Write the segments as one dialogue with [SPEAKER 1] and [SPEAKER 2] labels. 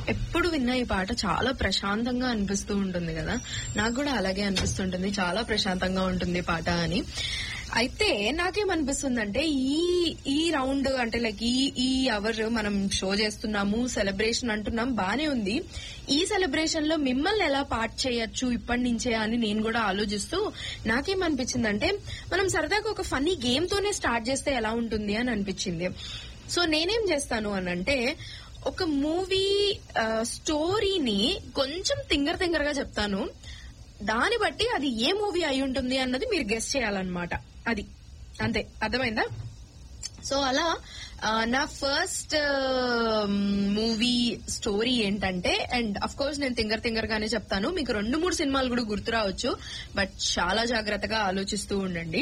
[SPEAKER 1] ఎప్పుడు విన్నా ఈ పాట చాలా ప్రశాంతంగా అనిపిస్తూ ఉంటుంది కదా నాకు కూడా అలాగే అనిపిస్తుంటుంది చాలా ప్రశాంతంగా ఉంటుంది ఈ పాట అని అయితే నాకేమనిపిస్తుందంటే ఈ ఈ రౌండ్ అంటే లైక్ ఈ ఈ అవర్ మనం షో చేస్తున్నాము సెలబ్రేషన్ అంటున్నాం బానే ఉంది ఈ సెలబ్రేషన్ లో మిమ్మల్ని ఎలా పార్ట్ చేయొచ్చు ఇప్పటి నుంచే అని నేను కూడా ఆలోచిస్తూ నాకేమనిపించిందంటే మనం సరదాగా ఒక ఫన్నీ గేమ్ తోనే స్టార్ట్ చేస్తే ఎలా ఉంటుంది అని అనిపించింది సో నేనేం చేస్తాను అని అంటే ఒక మూవీ స్టోరీని కొంచెం తింగర తింగరగా చెప్తాను దాన్ని బట్టి అది ఏ మూవీ అయి ఉంటుంది అన్నది మీరు గెస్ట్ చేయాలన్నమాట అది అంతే అర్థమైందా సో అలా ఆ, నా ఫస్ట్ మూవీ స్టోరీ ఏంటంటే అండ్ అఫ్ కోర్స్ నేను తింగర్ తింగర్ గానే చెప్తాను మీకు రెండు మూడు సినిమాలు కూడా గుర్తు రావచ్చు బట్ చాలా జాగ్రత్తగా ఆలోచిస్తూ ఉండండి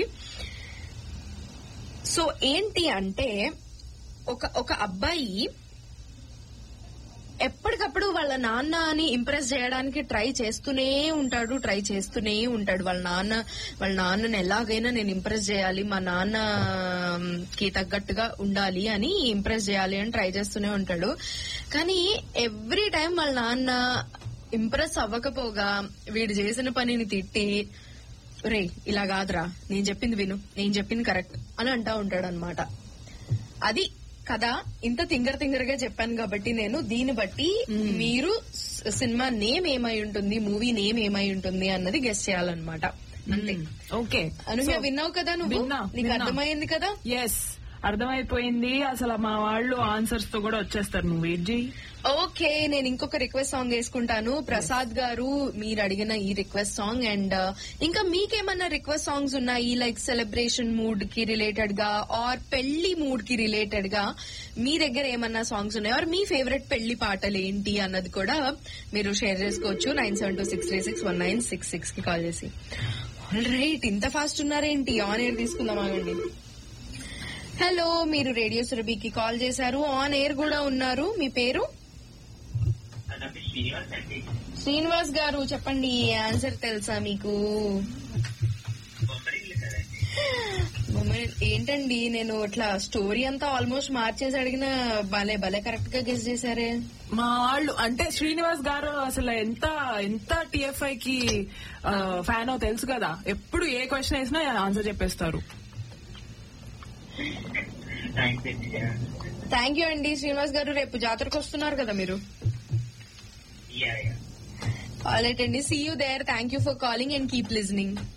[SPEAKER 1] సో ఏంటి అంటే ఒక ఒక అబ్బాయి ఎప్పటికప్పుడు వాళ్ళ నాన్నని ఇంప్రెస్ చేయడానికి ట్రై చేస్తూనే ఉంటాడు ట్రై చేస్తూనే ఉంటాడు వాళ్ళ నాన్న వాళ్ళ నాన్నని ఎలాగైనా నేను ఇంప్రెస్ చేయాలి మా నాన్నకి తగ్గట్టుగా ఉండాలి అని ఇంప్రెస్ చేయాలి అని ట్రై చేస్తూనే ఉంటాడు కానీ ఎవ్రీ టైం వాళ్ళ నాన్న ఇంప్రెస్ అవ్వకపోగా వీడు చేసిన పనిని తిట్టి రే ఇలా కాదురా నేను చెప్పింది విను నేను చెప్పింది కరెక్ట్ అని అంటా ఉంటాడు అనమాట అది కదా ఇంత తింగర తింగరగా చెప్పాను కాబట్టి నేను దీన్ని బట్టి మీరు స్- సినిమా నేమ్ ఏమై ఉంటుంది మూవీ నేమ్ ఏమై ఉంటుంది అన్నది గెస్ట్ చేయాలన్నమాట అంతే
[SPEAKER 2] ఓకే
[SPEAKER 1] అనుగా విన్నావు కదా నువ్వు
[SPEAKER 2] విన్నా,
[SPEAKER 1] నీకు
[SPEAKER 2] విన్నా.
[SPEAKER 1] అర్థమైంది కదా
[SPEAKER 2] ఎస్ అర్థమైపోయింది అసలు మా వాళ్ళు ఆన్సర్స్ తో కూడా వచ్చేస్తారు నువ్వు వెయిట్ చేయి
[SPEAKER 1] ఓకే నేను ఇంకొక రిక్వెస్ట్ సాంగ్ వేసుకుంటాను ప్రసాద్ గారు మీరు అడిగిన ఈ రిక్వెస్ట్ సాంగ్ అండ్ ఇంకా మీకేమన్నా రిక్వెస్ట్ సాంగ్స్ ఉన్నాయి లైక్ సెలబ్రేషన్ మూడ్ కి రిలేటెడ్ గా ఆర్ పెళ్లి మూడ్ కి రిలేటెడ్ గా మీ దగ్గర ఏమన్నా సాంగ్స్ ఉన్నాయి ఆర్ మీ ఫేవరెట్ పెళ్లి పాటలు ఏంటి అన్నది కూడా మీరు షేర్ చేసుకోవచ్చు nine seven two six three six one nine six six కి కాల్ చేసి ఆల్ రైట్ ఇంత ఫాస్ట్ ఉన్నారేంటి ఆన్ ఎయిర్ తీసుకుందాం ఆగండి హలో మీరు రేడియో సురభికి కాల్ చేశారు ఆన్ ఎయిర్ కూడా ఉన్నారు మీ పేరు
[SPEAKER 3] నా పేరు శ్రీనివాస్ అండి
[SPEAKER 1] శ్రీనివాస్ గారు చెప్పండి ఆన్సర్ తెలుసా మీకు
[SPEAKER 3] బొమ్మరి ఇల్లు కదండి
[SPEAKER 1] మొమ్మ- ఏంటండి నేను ఇట్లా స్టోరీ అంతా ఆల్మోస్ట్ మార్చేసి అడిగిన భలే భలే కరెక్ట్ గా గెస్ చేశారే
[SPEAKER 2] మా వాళ్ళు అంటే శ్రీనివాస్ గారు అసలు ఎంత ఎంత టిఎఫ్ఐ కి ఫ్యాన్ తెలుసు కదా ఎప్పుడు ఏ క్వశ్చన్ వేసినా ఆన్సర్ చెప్పేస్తారు
[SPEAKER 3] థ్యాంక్స్ అండి
[SPEAKER 1] థ్యాంక్ యూ అండి శ్రీనివాస్ గారు రేపు జాతరకు వస్తున్నారు కదా మీరు
[SPEAKER 3] యా యా
[SPEAKER 1] ఆల్రైట్ అండి see you there thank you for calling and keep listening